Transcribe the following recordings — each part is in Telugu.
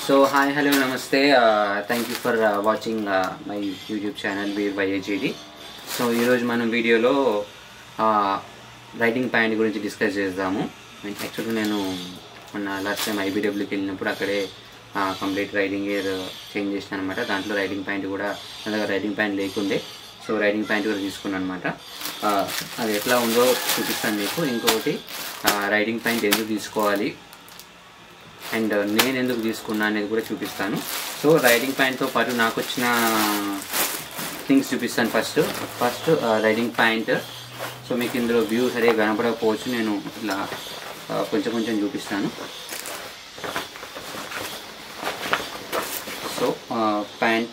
సో హాయ్ హలో నమస్తే thank you for watching my YouTube channel Veer వైఏజీడి సో ఈరోజు మనం వీడియోలో రైటింగ్ ప్యాంట్ గురించి డిస్కస్ చేద్దాము యాక్చువల్గా నేను మొన్న లాస్ట్ టైం ఐబీడబ్ల్యూకి వెళ్ళినప్పుడు అక్కడే కంప్లీట్ రైడింగ్ ఇయర్ చేంజ్ చేసిన అనమాట దాంట్లో రైడింగ్ ప్యాంట్ కూడా నా దగ్గర రైడింగ్ ప్యాంట్ లేకుండే సో రైడింగ్ ప్యాంట్ కూడా తీసుకున్నాను అనమాట అది ఎట్లా ఉందో చూపిస్తాను మీకు ఇంకొకటి రైడింగ్ ప్యాంట్ ఎందుకు తీసుకోవాలి అండ్ నేను ఎందుకు తీసుకున్నా అనేది కూడా చూపిస్తాను సో రైడింగ్ ప్యాంట్తో పాటు నాకు వచ్చిన థింగ్స్ చూపిస్తాను first first riding pant so మీకు ఇందులో వ్యూ సరిగా కనపడకపోవచ్చు నేను ఇట్లా ఆ, కొంచెం కొంచెం చూపిస్తాను సో ప్యాంట్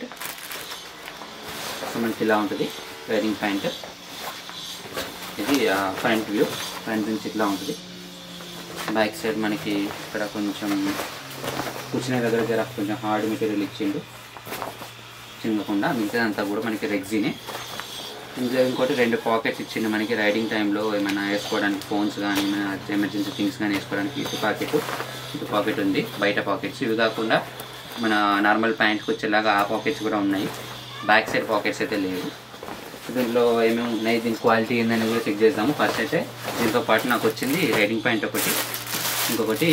సో మనకి ఇలా ఉంటుంది రైడింగ్ ప్యాంట్ ఇది ఫ్రంట్ వ్యూ ఫ్రంట్ నుంచి ఇట్లా ఉంటుంది బ్యాక్ సైడ్ మనకి ఇక్కడ కొంచెం కూర్చునే దగ్గర దగ్గర కొంచెం హార్డ్ మెటీరియల్ ఇచ్చిండు చిన్నకుండా మిగతాదంతా కూడా మనకి రెగ్జీనే ఇందులో ఇంకోటి రెండు పాకెట్స్ ఇచ్చిండు మనకి రైడింగ్ టైంలో ఏమైనా వేసుకోవడానికి ఫోన్స్ కానీ ఏమైనా ఎమర్జెన్సీ థింగ్స్ కానీ వేసుకోవడానికి ఇటు పాకెట్ ఇటు పాకెట్ ఉంది బయట పాకెట్స్ ఇవి కాకుండా మన నార్మల్ ప్యాంట్కి వచ్చేలాగా ఆ పాకెట్స్ కూడా ఉన్నాయి బ్యాక్ సైడ్ పాకెట్స్ అయితే లేవు దీంట్లో ఏమేమి ఉన్నాయి దీని క్వాలిటీ ఏందని కూడా చెక్ చేద్దాము ఫస్ట్ అయితే దీంతో పాటు నాకు వచ్చింది రైడింగ్ ప్యాంట్ ఒకటి ఇంకొకటి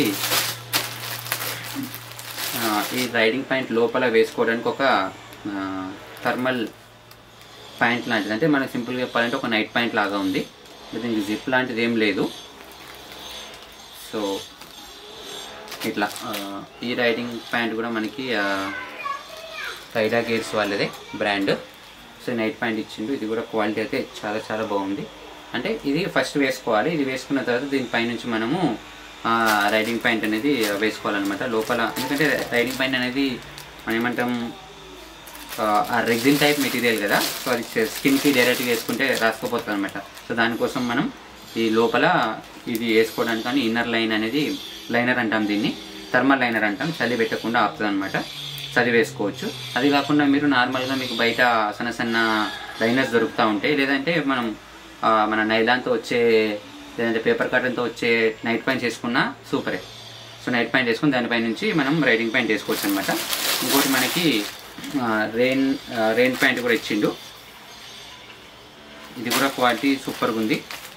ఆ, ఈ రైడింగ్ ప్యాంట్ లోపల వేసుకోవడానికి ఒక థర్మల్ ప్యాంట్ లాంటిది అంటే మనకి సింపుల్గా చెప్పాలంటే ఒక నైట్ ప్యాంట్ లాగా ఉంది దీనికి జిప్ లాంటిది ఏం లేదు సో ఇట్లా ఆ, ఈ రైడింగ్ ప్యాంట్ కూడా మనకి రైడా గేర్స్ వాళ్ళదే బ్రాండ్ సో నైట్ ప్యాంట్ ఇచ్చిండు ఇది కూడా క్వాలిటీ అయితే చాలా చాలా బాగుంది అంటే ఇది ఫస్ట్ వేసుకోవాలి ఇది వేసుకున్న తర్వాత దీనిపై నుంచి మనము ఆ, రైడింగ్ ప్యాంట్ అనేది వేసుకోవాలన్నమాట లోపల ఎందుకంటే రైడింగ్ ప్యాంట్ అనేది మనం ఏమంటాం ఆ, ఆ రెగ్జిన్ టైప్ మెటీరియల్ కదా సో అది స్కిన్కి డైరెక్ట్గా వేసుకుంటే రాసుకోపోతుంది అనమాట సో దానికోసం మనం ఈ లోపల ఇది వేసుకోవడానికి కానీ ఇన్నర్ లైన్ అనేది లైనర్ అంటాం దీన్ని థర్మల్ లైనర్ అంటాం చలి పెట్టకుండా ఆపుతుంది అనమాట చలి వేసుకోవచ్చు అది కాకుండా మీరు నార్మల్గా మీకు బయట సన్న సన్న లైనర్స్ దొరుకుతూ ఉంటాయి లేదంటే మనం ఆ, మన నైలాన్తో వచ్చే లేదంటే పేపర్ కాటన్తో వచ్చే నైట్ ప్యాంట్ వేసుకున్నా సూపరే సో నైట్ ప్యాంట్ వేసుకుని దానిపై నుంచి మనం రైడింగ్ ప్యాంట్ వేసుకోవచ్చు అనమాట ఇంకోటి మనకి ఆ, రెయిన్ ఆ, రెయిన్ ప్యాంట్ కూడా ఇచ్చిండు ఇది కూడా క్వాలిటీ సూపర్గా ఉంది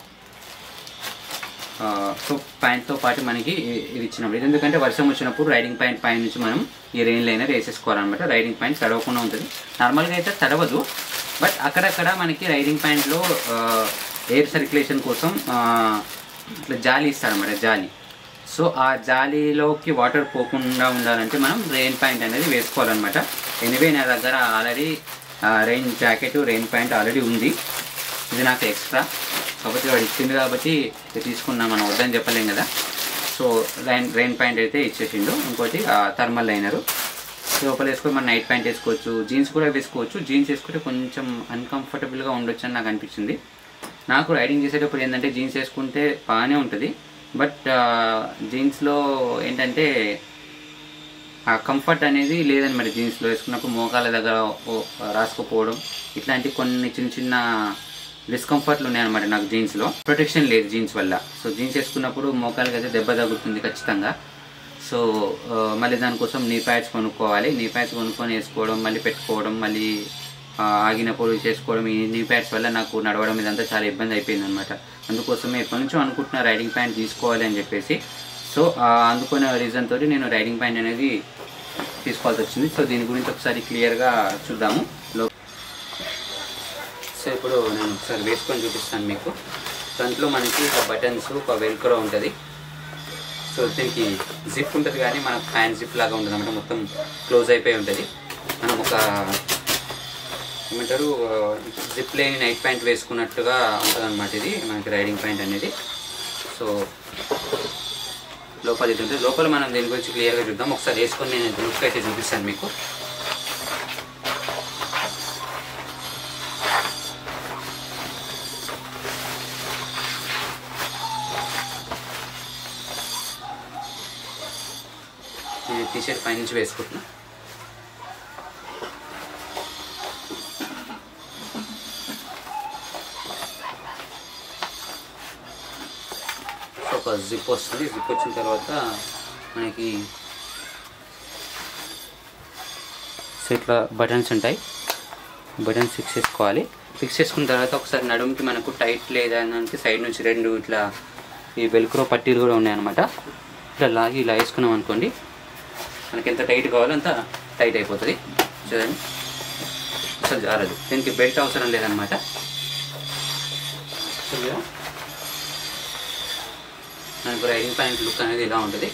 ఆ, సో ప్యాంట్తో పాటు మనకి ఇ- ఇది ఇచ్చినప్పుడు ఇది ఎందుకంటే వర్షం వచ్చినప్పుడు రైడింగ్ ప్యాంట్ పైన నుంచి మనం ఈ రెయిన్ లైనర్ వేసేసుకోవాలన్నమాట రైడింగ్ ప్యాంట్ తడవకుండా ఉంటుంది నార్మల్గా అయితే తడవదు బట్ అక్కడక్కడ మనకి రైడింగ్ ప్యాంట్లో ఎయిర్ సర్క్యులేషన్ కోసం ఆ, ఇట్లా జాలి ఇస్తారన్నమాట జాలి సో ఆ జాలీలోకి వాటర్ పోకుండా ఉండాలంటే మనం రెయిన్ ప్యాంట్ అనేది వేసుకోవాలన్నమాట ఎనివే నా దగ్గర already rain jacket rain pant already ఉంది ఇది నాకు ఎక్స్ట్రా కాబట్టి వాడు ఇచ్చింది కాబట్టి ఇది తీసుకున్నాం మనం వద్దని చెప్పలేం కదా సో రైన్ రెయిన్ ప్యాంట్ అయితే ఇచ్చేసిండు ఇంకోటి థర్మల్ లైనరు లోపల వేసుకొని మనం నైట్ ప్యాంట్ వేసుకోవచ్చు జీన్స్ కూడా వేసుకోవచ్చు జీన్స్ వేసుకుంటే కొంచెం అన్కంఫర్టబుల్గా ఉండొచ్చు అని నాకు అనిపించింది నాకు రైడింగ్ చేసేటప్పుడు ఏంటంటే జీన్స్ వేసుకుంటే బాగానే ఉంటుంది బట్ జీన్స్లో ఏంటంటే ఆ కంఫర్ట్ అనేది లేదని మరి జీన్స్లో వేసుకున్నప్పుడు మోకాల దగ్గర ఓ- రాసుకుపోవడం ఇట్లాంటి కొన్ని చిన్న చిన్న డిస్కంఫర్ట్లు ఉన్నాయన్నమాట నాకు జీన్స్లో ప్రొటెక్షన్ లేదు జీన్స్ వల్ల సో జీన్స్ వేసుకున్నప్పుడు మోకాలకి అయితే దెబ్బ తగ్గుతుంది ఖచ్చితంగా సో ఆ, మళ్ళీ దానికోసం నీ ప్యాడ్స్ కొనుక్కోవాలి నీ ప్యాడ్స్ కొనుక్కొని వేసుకోవడం మళ్ళీ పెట్టుకోవడం మళ్ళీ ఆ, ఆగినప్పుడు చేసుకోవడం ఈ నీ ప్యాడ్స్ వల్ల నాకు నడవడం ఇదంతా చాలా ఇబ్బంది అయిపోయింది అనమాట అందుకోసమే ఎప్పటి నుంచో అనుకుంటున్నా రైడింగ్ ప్యాంట్ తీసుకోవాలి అని చెప్పేసి సో ఆ, అందుకునే రీజన్ తోటి నేను రైడింగ్ ప్యాంట్ అనేది తీసుకోవాల్సి వచ్చింది సో దీని గురించి ఒకసారి క్లియర్గా చూద్దాము లో సో ఇప్పుడు నేను ఒకసారి వేసుకొని చూపిస్తాను మీకు దాంట్లో మనకి ఒక బటన్స్ ఒక వెల్క్రో ఉంటుంది సో దీనికి జిప్ ఉంటుంది కానీ మనకు హ్యాండ్ జిప్ లాగా ఉంటుంది అనమాట మొత్తం క్లోజ్ అయిపోయి ఉంటుంది మనం ఒక ఏమంటారు జిప్ లేని నైట్ ప్యాంట్ వేసుకున్నట్టుగా ఉంటుంది అనమాట ఇది మనకి రైడింగ్ ప్యాంట్ అనేది సో లోపల ఇది ఉంటుంది లోపల మనం దీని గురించి క్లియర్గా చూద్దాం ఒకసారి వేసుకొని నేను లుక్ అయితే చూపిస్తాను మీకు నేను టీ షర్ట్ పైనుంచి వేసుకుంటున్నా సో ఒక జిప్ వస్తుంది జిప్ వచ్చిన తర్వాత మనకి సో ఇట్లా బటన్స్ ఉంటాయి బటన్స్ ఫిక్స్ చేసుకోవాలి ఫిక్స్ చేసుకున్న తర్వాత ఒకసారి నడుముకి మనకు టైట్ లేదా అంటే సైడ్ నుంచి రెండు ఇట్లా ఈ వెల్క్రో పట్టీలు కూడా ఉన్నాయన్నమాట ఇట్లా లాగి ఇలా వేసుకున్నాం అనుకోండి మనకి ఎంత టైట్ కావాలో అంత టైట్ అయిపోతుంది చూడండి అసలు జారదు దీనికి బెల్ట్ అవసరం లేదనమాట చూడగా మనకు రైడింగ్ ప్యాంట్ లుక్ అనేది ఇలా ఉంటుంది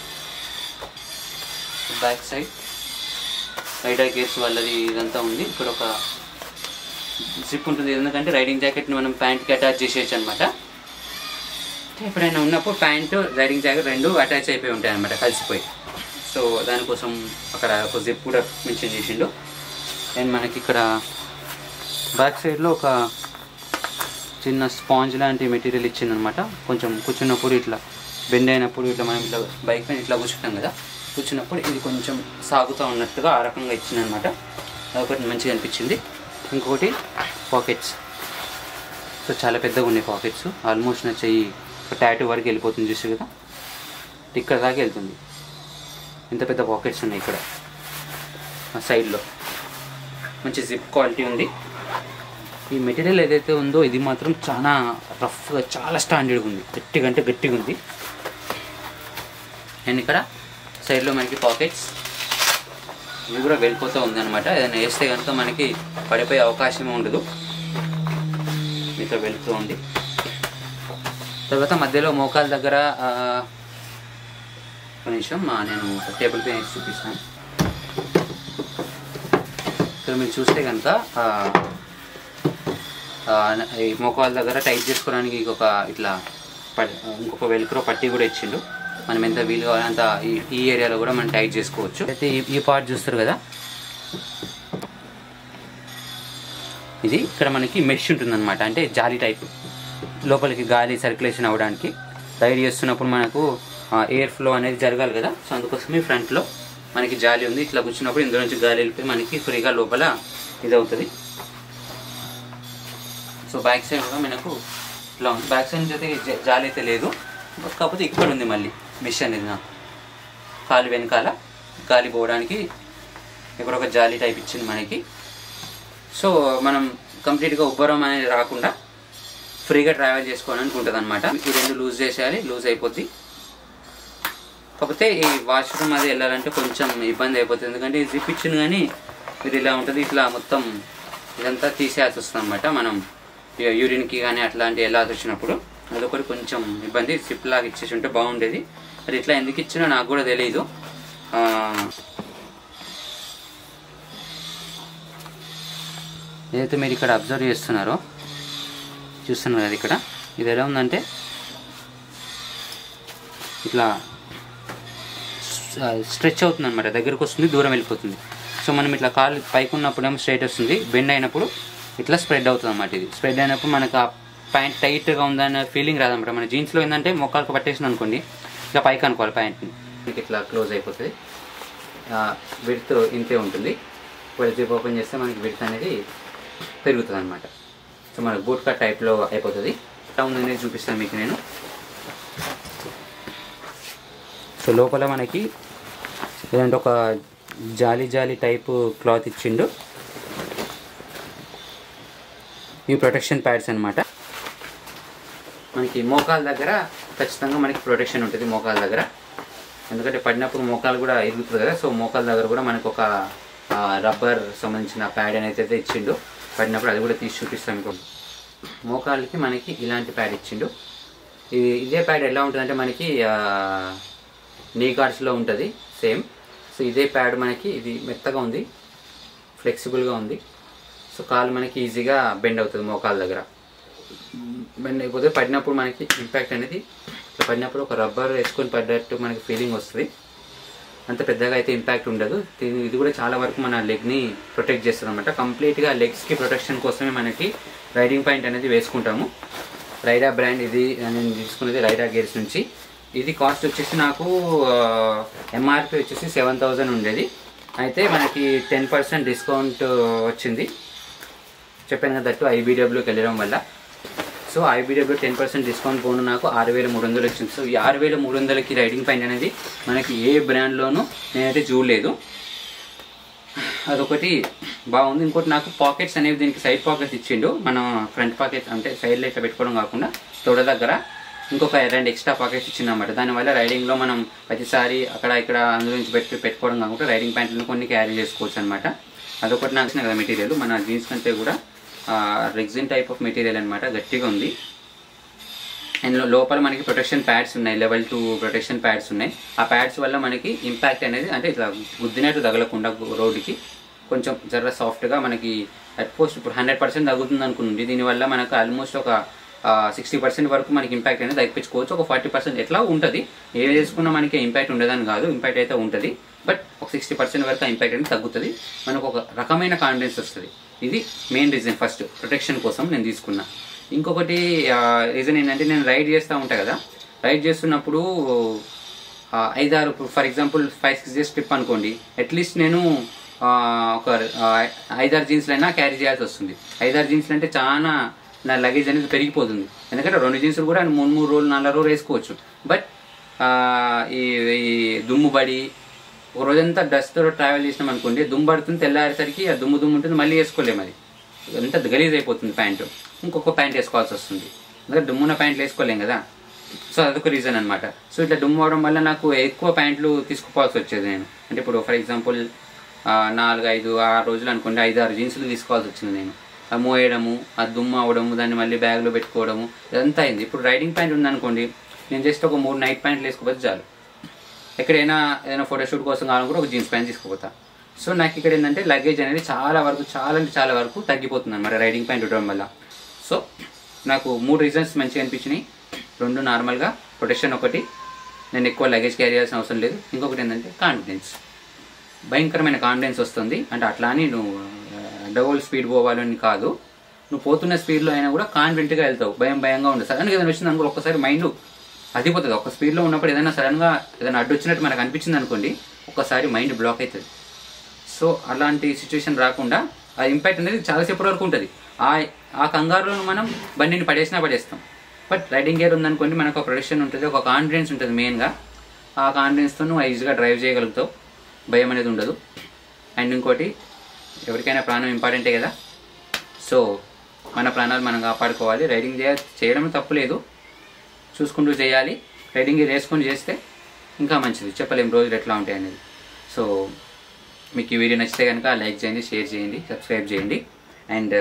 బ్యాక్ సైడ్ రైడర్ గేర్స్ వాళ్ళది ఇదంతా ఉంది ఇక్కడ ఒక జిప్ ఉంటుంది ఎందుకంటే రైడింగ్ జాకెట్ని మనం ప్యాంట్కి అటాచ్ చేసేయచ్చు అనమాట ఎప్పుడైనా ఉన్నప్పుడు ప్యాంటు రైడింగ్ జాకెట్ రెండు అటాచ్ అయిపోయి ఉంటాయి అనమాట కలిసిపోయి సో దానికోసం అక్కడ ఒక జిప్ కూడా మెన్షన్ చేసిండు అండ్ మనకి ఇక్కడ బ్యాక్ సైడ్లో ఒక చిన్న స్పాంజ్ లాంటి మెటీరియల్ ఇచ్చిందనమాట కొంచెం కూర్చున్నప్పుడు ఇట్లా బెండ్ అయినప్పుడు ఇట్లా మనం ఇట్లా బైక్ పైన ఇట్లా కూర్చుంటాం కదా కూర్చున్నప్పుడు ఇది కొంచెం సాగుతూ ఉన్నట్టుగా ఆ రకంగా ఇచ్చిందనమాట అదొకటి మంచిగా అనిపించింది ఇంకొకటి పాకెట్స్ సో చాలా పెద్దగా ఉన్నాయి పాకెట్స్ ఆల్మోస్ట్ నా చెయ్యి టాటూ వరకు వెళ్ళిపోతుంది చూసి కదా ఇక్కడ దాకా వెళ్తుంది ఇంత పెద్ద పాకెట్స్ ఉన్నాయి ఇక్కడ ఆ సైడ్లో మంచి జిప్ క్వాలిటీ ఉంది ఈ మెటీరియల్ ఏదైతే ఉందో ఇది మాత్రం చాలా రఫ్గా చాలా స్టాండర్డ్గా ఉంది గట్టిగా అంటే గట్టిగా ఉంది అండ్ ఇక్కడ సైడ్లో మనకి పాకెట్స్ ఇవి కూడా వెళ్ళిపోతూ ఉందన్నమాట ఏదైనా వేస్తే కనుక మనకి పడిపోయే అవకాశం ఉండదు మీతో వెళ్తూ ఉంది తర్వాత మధ్యలో మోకాల దగ్గర ఆ, ఒక నిమిషం ఆ, నేను టేబుల్ పైన వేసి చూపిస్తాను ఇక్కడ మీరు చూస్తే కనుక ఆ, ఆ, ఈ మోకాల దగ్గర టైట్ చేసుకోవడానికి ఇంకొక ఇట్లా ప- ఇంకొక వెల్క్రో పట్టి కూడా ఇచ్చిండు మనం ఎంత వీలు కావాలో అంత ఈ ఈ ఏరియాలో కూడా మనం టైట్ చేసుకోవచ్చు అయితే ఈ ఈ పార్ట్ చూస్తారు కదా ఇది ఇక్కడ మనకి మెష్ ఉంటుందన్నమాట అంటే జాలి టైప్ లోపలికి గాలి సర్క్యులేషన్ అవ్వడానికి రైడ్ చేస్తున్నప్పుడు మనకు ఎయిర్ ఫ్లో అనేది జరగాలి కదా సో అందుకోసమే ఫ్రంట్లో మనకి జాలి ఉంది ఇట్లా కూర్చున్నప్పుడు ఇందులో నుంచి గాలి వెళ్ళిపోయి మనకి ఫ్రీగా లోపల ఇది అవుతుంది సో బ్యాక్ సైడ్ కూడా మనకు ఇట్లా ఉంది బ్యాక్ సైడ్ నుంచి అయితే జ- జాలి అయితే లేదు కాకపోతే ఇక్కడ ఉంది మళ్ళీ మెష్ అనేది నాకు కాలు వెనకాల గాలి పోవడానికి ఇక్కడ ఒక జాలి టైప్ ఇచ్చింది మనకి సో మనం కంప్లీట్గా ఉబ్బరం అనేది రాకుండా ఫ్రీగా ట్రావెల్ చేసుకోవడానికి ఉంటుంది అనమాట ఈ రెండు లూజ్ చేసేయాలి లూజ్ అయిపోద్ది కాకపోతే ఈ వాష్రూమ్ అది వెళ్ళాలంటే కొంచెం ఇబ్బంది అయిపోతుంది ఎందుకంటే ఈ జిప్ ఇచ్చింది కానీ ఇది ఇలా ఉంటుంది ఇట్లా మొత్తం ఇదంతా తీసేయాల్సి వస్తుంది అనమాట మనం యూ- యూరిన్కి కానీ అట్లాంటి వెళ్ళాల్సి వచ్చినప్పుడు అదొకటి కొంచెం ఇబ్బంది జిప్ లాగా ఇచ్చేసి ఉంటే బాగుండేది అది ఇట్లా ఎందుకు ఇచ్చినా నాకు కూడా తెలియదు ఆ, ఏదైతే మీరు ఇక్కడ అబ్జర్వ్ చేస్తున్నారో చూస్తున్నారు కదా ఇక్కడ ఇది ఎలా ఉందంటే ఇట్లా స్ట్రెచ్ అవుతుంది అనమాట దగ్గరకు వస్తుంది దూరం వెళ్ళిపోతుంది సో మనం ఇట్లా కాలు పైకి ఉన్నప్పుడేమో స్ట్రైట్ వస్తుంది బెండ్ అయినప్పుడు ఇట్లా స్ప్రెడ్ అవుతుంది అనమాట ఇది స్ప్రెడ్ అయినప్పుడు మనకు ఆ ప్యాంట్ టైట్గా ఉందన్న ఫీలింగ్ రాదన్నమాట మన జీన్స్లో ఏంటంటే మొక్కలకు పట్టేసింది అనుకోండి ఇట్లా పైకి అనుకోవాలి ప్యాంట్ని మీకు ఇట్లా క్లోజ్ అయిపోతుంది విడ్త్ ఇంతే ఉంటుంది ఇప్పుడు జిప్ ఓపెన్ చేస్తే మనకి విడ్త్ అనేది పెరుగుతుంది అనమాట సో మనకు బూట్ కట్ టైప్లో అయిపోతుంది ఎలా ఉందనేది చూపిస్తాను మీకు నేను సో లోపల మనకి ఇలాంటి ఒక జాలి జాలి టైపు క్లాత్ ఇచ్చిండు ఇవి ప్రొటెక్షన్ ప్యాడ్స్ అన్నమాట మనకి మోకాల దగ్గర ఖచ్చితంగా మనకి ప్రొటెక్షన్ ఉంటుంది మోకాల దగ్గర ఎందుకంటే పడినప్పుడు మోకాలు కూడా ఇరుగుతుంది కదా సో మోకాల దగ్గర కూడా మనకు ఒక రబ్బర్ సంబంధించిన ప్యాడ్ అనేది అయితే ఇచ్చిండు పడినప్పుడు అది కూడా తీసి చూపిస్తాం మీకు మోకాళ్ళకి మనకి ఇలాంటి ప్యాడ్ ఇచ్చిండు ఇది ఇదే ప్యాడ్ ఎలా ఉంటుందంటే మనకి నీ గార్డ్స్లో ఉంటుంది సేమ్ సో ఇదే ప్యాడ్ మనకి ఇది మెత్తగా ఉంది ఫ్లెక్సిబుల్గా ఉంది సో కాలు మనకి ఈజీగా బెండ్ అవుతుంది మోకాల దగ్గర బెండ్ అయిపోతే పడినప్పుడు మనకి ఇంపాక్ట్ అనేది ఇట్లా పడినప్పుడు ఒక రబ్బర్ వేసుకొని పడ్డట్టు మనకి ఫీలింగ్ వస్తుంది అంత పెద్దగా అయితే ఇంపాక్ట్ ఉండదు దీని- ఇది కూడా చాలా వరకు మన లెగ్ని ప్రొటెక్ట్ చేస్తుంది అనమాట కంప్లీట్గా లెగ్స్కి ప్రొటెక్షన్ కోసమే మనకి రైడింగ్ పాయింట్ అనేది వేసుకుంటాము రైడా బ్రాండ్ ఇది నేను తీసుకున్నది రైడా గేర్స్ నుంచి ఇది కాస్ట్ వచ్చేసి నాకు ఎంఆర్పి వచ్చేసి సెవెన్ థౌజండ్ ఉండేది అయితే మనకి టెన్ పర్సెంట్ డిస్కౌంట్ వచ్చింది చెప్పాను కదా దట్టు ఐబీడబ్ల్యూకి వెళ్ళడం వల్ల so IBW ten percent discount పోను నాకు ఆరు వేల మూడు వందలు వచ్చింది సో ఈ ఆరు వేల మూడు వందలకి రైడింగ్ పాయింట్ అనేది మనకి ఏ బ్రాండ్లోనూ నేనైతే చూడలేదు అదొకటి బాగుంది ఇంకోటి నాకు పాకెట్స్ అనేవి దీనికి సైడ్ పాకెట్స్ ఇచ్చిండు మనం ఫ్రంట్ పాకెట్ అంటే సైడ్లో ఇట్లా పెట్టుకోవడం కాకుండా తొడ దగ్గర ఇంకొక రెండు ఎక్స్ట్రా పాకెట్స్ ఇచ్చిందన్నమాట దానివల్ల రైడింగ్లో మనం ప్రతిసారి అక్కడ ఇక్కడ అందులో నుంచి పెట్టి పెట్టుకోవడం కాకుండా రైడింగ్ ప్యాంట్లను కొన్ని క్యారీ చేసుకోవచ్చు అనమాట అదొకటి నాకు నచ్చిన కదా మెటీరియల్ మన జీన్స్ కంటే కూడా రెగ్జిన్ టైప్ ఆఫ్ మెటీరియల్ అనమాట గట్టిగా ఉంది అండ్ లో- లోపల మనకి ప్రొటెక్షన్ ప్యాడ్స్ ఉన్నాయి లెవెల్ టూ ప్రొటెక్షన్ ప్యాడ్స్ ఉన్నాయి ఆ ప్యాడ్స్ వల్ల మనకి ఇంపాక్ట్ అనేది అంటే ఇట్లా గుద్దినట్టు తగలకుండా రోడ్డుకి కొంచెం జర సాఫ్ట్గా మనకి అట్ పోస్ట్ ఇప్పుడు హండ్రెడ్ పర్సెంట్ తగ్గుతుంది అనుకుంది దీనివల్ల మనకు ఆల్మోస్ట్ ఒక సిక్స్టీ పర్సెంట్ వరకు మనకి ఇంపాక్ట్ అనేది తగ్గించుకోవచ్చు ఒక ఫార్టీ పర్సెంట్ ఎట్లా ఉంటుంది ఏ వేసుకున్నా మనకి ఇంపాక్ట్ ఉండదని కాదు ఇంపాక్ట్ అయితే ఉంటుంది బట్ ఒక సిక్స్టీ పర్సెంట్ వరకు ఆ ఇంపాక్ట్ అనేది తగ్గుతుంది మనకు ఒక రకమైన కాన్ఫిడెన్స్ వస్తుంది ఇది మెయిన్ రీజన్ ఫస్ట్ ప్రొటెక్షన్ కోసం నేను తీసుకున్నా ఇంకొకటి రీజన్ ఏంటంటే నేను రైడ్ చేస్తూ ఉంటా కదా రైడ్ చేస్తున్నప్పుడు ఆ, ఐదారు for example five six days trip అనుకోండి అట్లీస్ట్ నేను ఆ, ఒక ఆ, ఐదారు జీన్స్లు అయినా క్యారీ చేయాల్సి వస్తుంది ఐదారు జీన్స్లు అంటే చాలా నా లగేజ్ అనేది పెరిగిపోతుంది ఎందుకంటే రెండు జీన్సులు కూడా మూడు మూడు రోజులు నాలుగు రోజులు వేసుకోవచ్చు బట్ ఈ ఈ దుమ్ము పడి ఒక రోజంతా డస్ట్తో ట్రావెల్ చేసినాం అనుకోండి దుమ్ము పడుతుంది తెల్లారేసరికి ఆ దుమ్ము దుమ్ము ఉంటుంది మళ్ళీ వేసుకోలేము అది అంతా గలీజ్ అయిపోతుంది ప్యాంటు ఇంకొక ప్యాంట్ వేసుకోవాల్సి వస్తుంది ఎందుకంటే దుమ్మున్న ప్యాంట్లు వేసుకోలేం కదా సో అదొక రీజన్ అనమాట సో ఇట్లా దుమ్ము అవడం వల్ల నాకు ఎక్కువ ప్యాంట్లు తీసుకుపోవాల్సి వచ్చేది నేను అంటే ఇప్పుడు ఫర్ ఎగ్జాంపుల్ నాలుగు ఐదు ఆరు రోజులు అనుకోండి ఐదు ఆరు జీన్సులు తీసుకోవాల్సి వచ్చింది నేను ఆ మోయడము ఆ దుమ్ము అవడము దాన్ని మళ్ళీ బ్యాగ్లో పెట్టుకోవడము ఇదంతా అయింది ఇప్పుడు రైడింగ్ ప్యాంట్ ఉందనుకోండి నేను జస్ట్ ఒక మూడు నైట్ ప్యాంట్లు వేసుకోపోతే చాలు ఎక్కడైనా ఏదైనా ఫోటోషూట్ కోసం కావాలనుకుంటే ఒక జీన్స్ ప్యాంట్ తీసుకుపోతా సో నాకు ఇక్కడ ఏంటంటే లగేజ్ అనేది చాలా వరకు చాలా అంటే చాలా వరకు తగ్గిపోతుంది అనమాట రైడింగ్ ప్యాంట్ ఉండడం వల్ల సో నాకు మూడు రీజన్స్ మంచిగా అనిపించినాయి రెండు నార్మల్గా ప్రొటెక్షన్ ఒకటి నేను ఎక్కువ లగేజ్ క్యారీ చేయాల్సిన అవసరం లేదు ఇంకొకటి ఏంటంటే కాన్ఫిడెన్స్ భయంకరమైన కాన్ఫిడెన్స్ వస్తుంది అంటే అట్లా అని నువ్వు డబుల్ స్పీడ్ పోవాలని కాదు నువ్వు పోతున్న స్పీడ్లో అయినా కూడా కాన్ఫిడెంట్గా వెళ్తావు భయం భయంగా ఉండదు సడన్గా ఏదైనా వచ్చింది అనుకో ఒక్కసారి మైండ్ అదిపోతుంది ఒక స్పీడ్లో ఉన్నప్పుడు ఏదైనా సడన్గా ఏదైనా అడ్డు వచ్చినట్టు మనకు అనిపించింది అనుకోండి ఒక్కసారి మైండ్ బ్లాక్ అవుతుంది సో అలాంటి సిచ్యువేషన్ రాకుండా ఆ ఇంపాక్ట్ అనేది చాలాసేపటి వరకు ఉంటుంది ఆ ఆ కంగారులో మనం బండిని పడేసినా పడేస్తాం బట్ రైడింగ్ గేర్ ఉందనుకోండి మనకు ఒక ప్రొడక్షన్ ఉంటుంది ఒక కాన్ఫిడెన్స్ ఉంటుంది మెయిన్గా ఆ కాన్ఫిడెన్స్తో నువ్వు ఈజీగా డ్రైవ్ చేయగలుగుతావు భయం అనేది ఉండదు అండ్ ఇంకోటి ఎవరికైనా ప్రాణం ఇంపార్టెంటే కదా సో మన ప్రాణాలు మనం కాపాడుకోవాలి రైడింగ్ చేయ చేయడం తప్పులేదు చూసుకుంటూ చేయాలి రైడింగ్ గేర్ వేసుకొని చేస్తే ఇంకా మంచిది చెప్పలేం రోజులు ఎట్లా ఉంటాయి అనేది సో మీకు ఈ వీడియో నచ్చితే కనుక లైక్ చేయండి షేర్ చేయండి సబ్స్క్రైబ్ చేయండి అండ్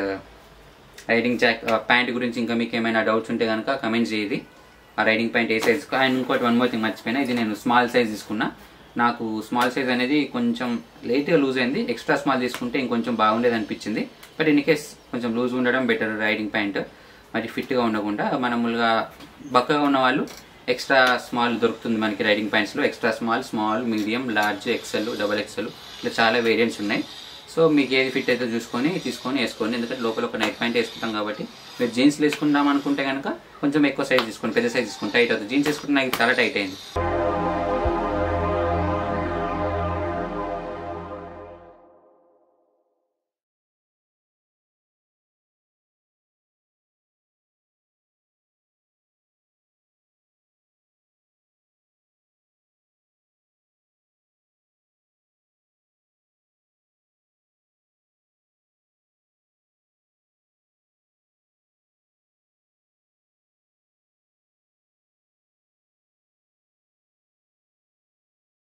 రైడింగ్ జాక్ ప్యాంట్ గురించి ఇంకా మీకు ఏమైనా డౌట్స్ ఉంటే కనుక కమెంట్ చేయండి ఆ రైడింగ్ ప్యాంట్ ఏ సైజ్ అండ్ ఇంకోటి వన్ మోర్ థింగ్ మర్చిపోయినా ఇది నేను స్మాల్ సైజ్ తీసుకున్నా నాకు స్మాల్ సైజ్ అనేది కొంచెం లేట్గా లూజ్ అయింది ఎక్స్ట్రా స్మాల్ తీసుకుంటే ఇంకొంచెం బాగుండేది అనిపించింది బట్ ఇన్ కేస్ కొంచెం లూజ్ ఉండడం బెటర్ రైడింగ్ ప్యాంట్ మరి ఫిట్గా ఉండకుండా మామూలుగా బక్కగా ఉన్న వాళ్ళు ఎక్స్ట్రా స్మాల్ దొరుకుతుంది మనకి రైడింగ్ ప్యాంట్స్లో extra small small medium large XL double XL ఇట్లా చాలా వేరియంట్స్ ఉన్నాయి సో మీకు ఏది ఫిట్ అయితే చూసుకొని తీసుకొని వేసుకోండి ఎందుకంటే లోపల ఒక నైట్ ప్యాంట్ వేసుకుంటాం కాబట్టి మీరు జీన్స్ వేసుకుందాం అనుకుంటే కనుక కొంచెం ఎక్కువ సైజ్ తీసుకోండి పెద్ద సైజ్ తీసుకోండి టైట్ అవుతుంది జీన్స్ వేసుకుంటే నాకు చాలా టైట్ అయింది